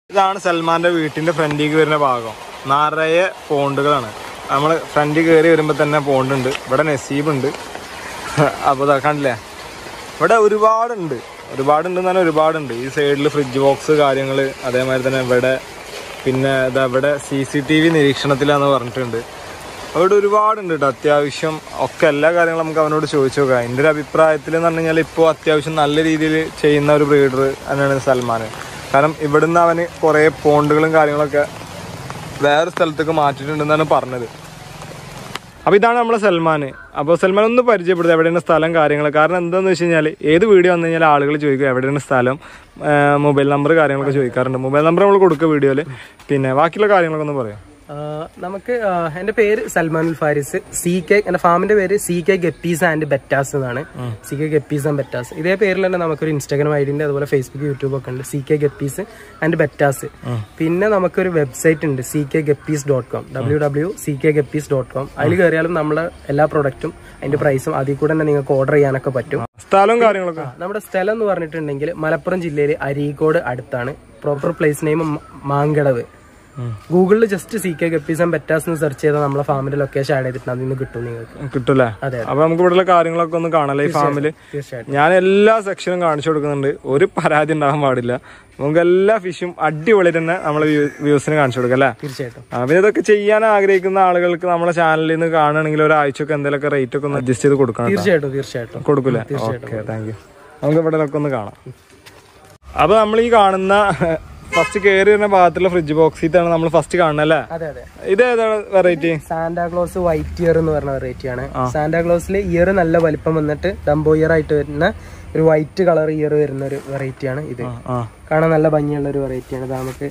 ഇതാണ് സൽമാന്റെ വീട്ടിന്റെ ഫ്രണ്ടിലേക്ക് വരുന്ന ഭാഗം നിറയെ പോണ്ടുകളാണ് നമ്മൾ ഫ്രണ്ടിൽ കയറി വരുമ്പോൾ തന്നെ പോണ്ടുണ്ട് ഇവിടെ നസീബ് ഉണ്ട് അപ്പോൾ ഇതാ കണ്ടില്ലേ ഇവിടെ ഒരുപാടുണ്ട് ഒരുപാടുണ്ട് എന്ന് പറഞ്ഞാൽ ഒരുപാടുണ്ട് ഈ സൈഡിൽ ഫ്രിഡ്ജ് ബോക്സ് കാര്യങ്ങൾ അതേമാതിരി തന്നെ ഇവിടെ പിന്നെ ഇതാ ഇവിടെ സി സി ടി വി നിരീക്ഷണത്തിലാന്ന് പറഞ്ഞിട്ടുണ്ട് അവിടെ ഒരുപാടുണ്ട് കേട്ടോ അത്യാവശ്യം ഒക്കെ എല്ലാ കാര്യങ്ങളും നമുക്ക് അവനോട് ചോദിച്ചു നോക്കാം എൻ്റെ ഒരു അഭിപ്രായത്തിൽ എന്ന് പറഞ്ഞു കഴിഞ്ഞാൽ ഇപ്പോൾ അത്യാവശ്യം നല്ല രീതിയിൽ ചെയ്യുന്ന ഒരു ബ്രീഡർ തന്നെയാണ് സൽമാൻ കാരണം ഇവിടുന്ന് അവന് കുറേ പോണ്ടുകളും കാര്യങ്ങളൊക്കെ വേറെ സ്ഥലത്തേക്ക് മാറ്റിയിട്ടുണ്ടെന്നാണ് പറഞ്ഞത് അപ്പോൾ ഇതാണ് നമ്മളെ സൽമാൻ അപ്പോൾ സൽമാൻ ഒന്ന് പരിചയപ്പെടുത്തുക എവിടെയാണ് സ്ഥലം കാര്യങ്ങൾ കാരണം എന്താണെന്ന് വെച്ച് കഴിഞ്ഞാൽ ഏത് വീഡിയോ വന്നു കഴിഞ്ഞാൽ ആളുകൾ ചോദിക്കും എവിടെയാണ് സ്ഥലം മൊബൈൽ നമ്പർ കാര്യങ്ങളൊക്കെ ചോദിക്കാറുണ്ട് മൊബൈൽ നമ്പർ നമ്മൾ കൊടുക്കുക വീഡിയോയിൽ പിന്നെ ബാക്കിയുള്ള കാര്യങ്ങളൊക്കെ ഒന്ന് പറയാം ആ, നമുക്ക് ആ, എന്റെ പേര് സൽമാനുൽ ഫാരിസ് സി കെ എന്റെ ഫാമിന്റെ പേര് C K guppies and bettas എന്നാണ് C K guppies and bettas ഇതേ പേരിൽ തന്നെ നമുക്കൊരു ഇൻസ്റ്റാഗ്രാം ഐ ഉണ്ട് അതുപോലെ ഫേസ്ബുക്ക് യൂട്യൂബ് ഒക്കെ ഉണ്ട് C K guppies and bettas പിന്നെ നമുക്കൊരു വെബ്സൈറ്റ് ഉണ്ട് C K guppies dot com W W C K guppies dot com അതിൽ കയറിയാലും നമ്മളെ എല്ലാ പ്രൊഡക്റ്റും അതിന്റെ പ്രൈസും അതിൽ കൂടെ തന്നെ നിങ്ങൾക്ക് ഓർഡർ ചെയ്യാനൊക്കെ പറ്റും സ്ഥലവും കാര്യങ്ങളൊക്കെ നമ്മുടെ സ്ഥലം എന്ന് പറഞ്ഞിട്ടുണ്ടെങ്കിൽ മലപ്പുറം ജില്ലയിൽ അരീക്കോട് അടുത്താണ് പ്രോപ്പർ പ്ലേസ് നെയിം മാങ്കടവ് ഗൂഗിളിൽ just C K guppies and bettas എന്ന് സെർച്ച് ചെയ്താൽ നമ്മളെ ഫാമിന്റെ ലൊക്കേഷൻ ആഡ് ചെയ്തിട്ടുണ്ട് അതിൽ നിന്ന് കിട്ടും നിങ്ങൾക്ക് കിട്ടൂലേ അതെ. അപ്പൊ നമുക്ക് ഇവിടെയുള്ള കാര്യങ്ങളൊക്കെ ഒന്ന് കാണാല്ലേ ഈ ഫാമില് തീർച്ചയായിട്ടും ഞാൻ എല്ലാ സെക്ഷനും കാണിച്ചു കൊടുക്കുന്നുണ്ട് ഒരു പരാതി ഉണ്ടാകാൻ പാടില്ല നമുക്ക് എല്ലാ ഫിഷും അടിപൊളി തന്നെ നമ്മളെ വ്യൂസിന് കാണിച്ചു കൊടുക്കാം അല്ലേ തീർച്ചയായിട്ടും ആ, പിന്നെ ഇതൊക്കെ ചെയ്യാൻ ആഗ്രഹിക്കുന്ന ആളുകൾക്ക് നമ്മളെ ചാനലിൽ നിന്ന് കാണുകയാണെങ്കിൽ ഒരാഴ്ചയൊക്കെ എന്തെങ്കിലുമൊക്കെ റേറ്റ് ഒക്കെ ഒന്ന് അഡ്ജസ്റ്റ് ചെയ്ത് കൊടുക്കണം കേട്ടോ. തീർച്ചയായിട്ടും തീർച്ചയായിട്ടും കൊടുക്കൂലേ ഓക്കെ താങ്ക് യു നമുക്ക് ഇവിടെ ഒന്ന് കാണാം അപ്പൊ നമ്മൾ ഈ കാണുന്ന ഫസ്റ്റ് കയറി വരുന്ന ഭാഗത്തുള്ള ഫ്രിഡ്ജ് ബോക്സിത്താണ് നമ്മൾ ഫസ്റ്റ് കാണുന്നത് അല്ലേ അതെ അതെ ഇത് ഏതാണ് വെറൈറ്റി സാന്റാക്ലോസ് വൈറ്റ് ഇയർ എന്ന് പറഞ്ഞ വെറൈറ്റി ആണ് സാന്റാക്ലോസിൽ ഇയർ നല്ല വലിപ്പം വന്നിട്ട് ഡംബോ ഇയർ ആയിട്ട് വരുന്ന ഒരു വൈറ്റ് കളർ ഇയർ വരുന്ന ഒരു വെറൈറ്റി ആണ് ഇത് ആ കാണാൻ നല്ല ഭംഗിയുള്ള ഒരു വെറൈറ്റി ആണ് ഇത് നമുക്ക്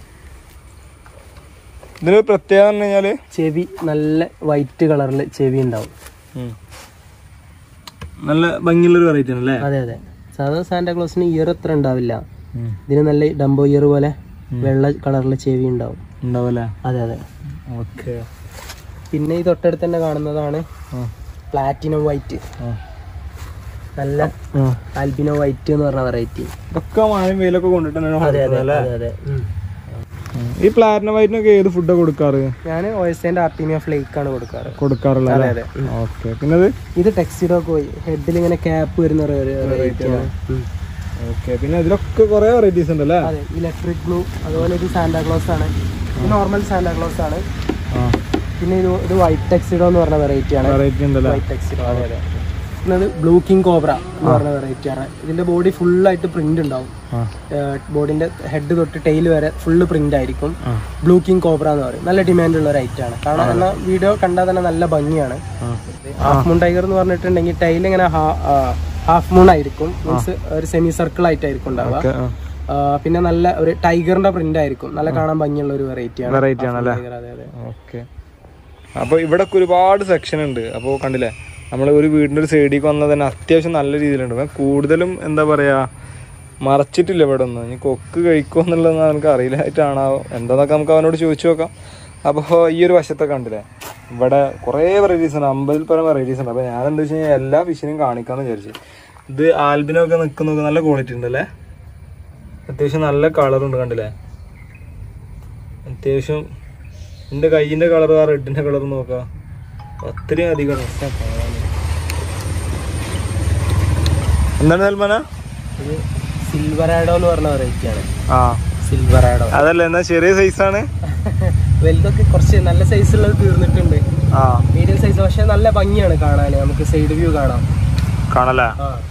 ഇതിന് പ്രത്യേകത എന്ന് കഴിഞ്ഞാല് ചെവി നല്ല വൈറ്റ് കളറിൽ ചെവി ഉണ്ടാവും ഉം. നല്ല ഭംഗിയുള്ള ഒരു വെറൈറ്റി ആണ് അല്ലേ അതെ അതെ സാധാരണ സാന്റാക്ലോസിന് ഇയർ അത്ര ഉണ്ടാവില്ല ഇതിന് നല്ല ഡംബോ ഇയർ പോലെ വെള്ള കളറിലെ ചെവി ഉണ്ടാവും ഉണ്ടാവല്ലേ അതെ അതെ ഓക്കെ പിന്നെ ഈ തൊട്ടടുത്ത് തന്നെ കാണുന്നതാണ് പ്ലാറ്റിനം വൈറ്റ് നല്ല ആൽബിനോ വൈറ്റ് എന്ന് പറഞ്ഞ വെറൈറ്റി ഇതൊക്കെ മഴയും വെയിലൊക്കെ കൊണ്ടിട്ടാണ് അതെ അതെ അതെ അതെ ഉം. ഈ പ്ലാറ്റിനം വൈറ്റിനൊക്കെ ഏത് ഫുഡാ കൊടുക്കാറ് ഞാൻ ഓയസ്റ്റേന്റെ ആർട്ടീമിയ ഫ്ലേക്ക് ആണ് കൊടുക്കാറ് കൊടുക്കാറുള്ള അതെ അതെ ഉം. ഓക്കെ പിന്നെ അത് ഇത് ടെക്സിഡോ പോയി ഹെഡിൽ ഇങ്ങനെ ക്യാപ്പ് വരുന്ന ഒരു വെറൈറ്റി ആണ് ഉം. ഓക്കെ പിന്നെ ഇതിലൊക്കെ കുറെ വെറൈറ്റീസ് ഉണ്ട് അല്ലേ അതെ ഇലക്ട്രിക് ബ്ലൂ അതുപോലെ ഇത് സാന്റാക്ലോസ് ആണ് ഇത് നോർമൽ സാന്റാക്ലോസ് ആണ് പിന്നെ ഇത് ഇത് വൈറ്റ് ടെക്സിഡോ എന്ന് പറഞ്ഞ വെറൈറ്റി ആണ് വെറൈറ്റി ഉണ്ടല്ലേ വൈറ്റ് ടെക്സിഡോ അതെ അതെ ഇത് ബ്ലൂ കിങ് കോബ്ര എന്ന് പറഞ്ഞ വെറൈറ്റി ആണ് ഇതിന്റെ ബോഡി ഫുള്ളായിട്ട് പ്രിന്റ് ഉണ്ടാവും ആ. ബോഡിന്റെ ഹെഡ് തൊട്ട് ടെയിൽ വരെ ഫുള്ള് പ്രിന്റ് ആയിരിക്കും ആ. ബ്ലൂ കിങ് കോബ്ര എന്ന് പറയും നല്ല ഡിമാൻഡ് ഉള്ള ഒരു ഐറ്റം ആണ് കാണാൻ എന്നാൽ വീഡിയോ കണ്ടാൽ തന്നെ നല്ല ഭംഗിയാണ് ഹാഫ് മൂൺ ടൈഗർ എന്ന് പറഞ്ഞിട്ടുണ്ടെങ്കിൽ ടൈൽ ഇങ്ങനെ ഹാഫ് മൂൺ ആയിരിക്കും മീൻസ് ഒരു സെമി സർക്കിൾ ആയിട്ടായിരിക്കും ഉണ്ടാവുക ഓക്കെ ആ, പിന്നെ നല്ല ഒരു ടൈഗറിന്റെ പ്രിന്റ് ആയിരിക്കും നല്ല കാണാൻ ഭംഗിയുള്ള ഒരു വെറൈറ്റി ആണ് വെറൈറ്റി ആണല്ലേ ടൈഗർ അതെ അതെ ഓക്കെ അപ്പോൾ ഇവിടെ ഒരുപാട് സെക്ഷൻ ഉണ്ട് അപ്പോൾ കണ്ടില്ലേ നമ്മൾ ഒരു വീടിൻ്റെ ഒരു സൈഡിലേക്ക് വന്നാൽ തന്നെ അത്യാവശ്യം നല്ല രീതിയിലുണ്ട് അപ്പം കൂടുതലും എന്താ പറയുക മറച്ചിട്ടില്ല ഇവിടെ ഒന്നും ഇനി കൊക്ക് കഴിക്കുമോ എന്നുള്ളതൊന്നും നമുക്ക് അറിയില്ലായിട്ടാണോ എന്താന്നൊക്കെ നമുക്ക് അവനോട് ചോദിച്ചു നോക്കാം അപ്പോൾ ഈ ഒരു വശത്തെ കണ്ടില്ലേ ഇവിടെ കുറേ വെറൈറ്റീസ് ഉണ്ട് അമ്പതിൽ പരം വെറൈറ്റീസ് ഉണ്ട് അപ്പോൾ ഞാൻ എന്താ വെച്ച് കഴിഞ്ഞാൽ എല്ലാ ഫിഷിനും കാണിക്കാമെന്ന് വിചാരിച്ചു ഇത് ആൽബിനൊക്കെ നിൽക്കുന്നൊക്കെ നല്ല ക്വാളിറ്റി ഉണ്ടല്ലേ അത്യാവശ്യം നല്ല കളറുണ്ട് കണ്ടില്ലേ അത്യാവശ്യം എൻ്റെ കയ്യിൻ്റെ കളർ ആ റെഡിൻ്റെ കളർ നോക്കാം അത്രയും അധികം രസം കാണാൻ എന്താണ് സൽമാന ഇത് സിൽവറാഡോ എന്ന് പറഞ്ഞ വെറൈറ്റി ആണ് ആ സിൽവറാഡോ അതല്ല എന്നാ ചെറിയ സൈസാണ് വലുതൊക്കെ കുറച്ച് നല്ല സൈസ് ഉള്ളത് തീർന്നിട്ടുണ്ട് ആ മീഡിയം സൈസ് പക്ഷെ നല്ല ഭംഗിയാണ് കാണാൻ നമുക്ക് സൈഡ് വ്യൂ കാണാം കാണല്ലേ ആ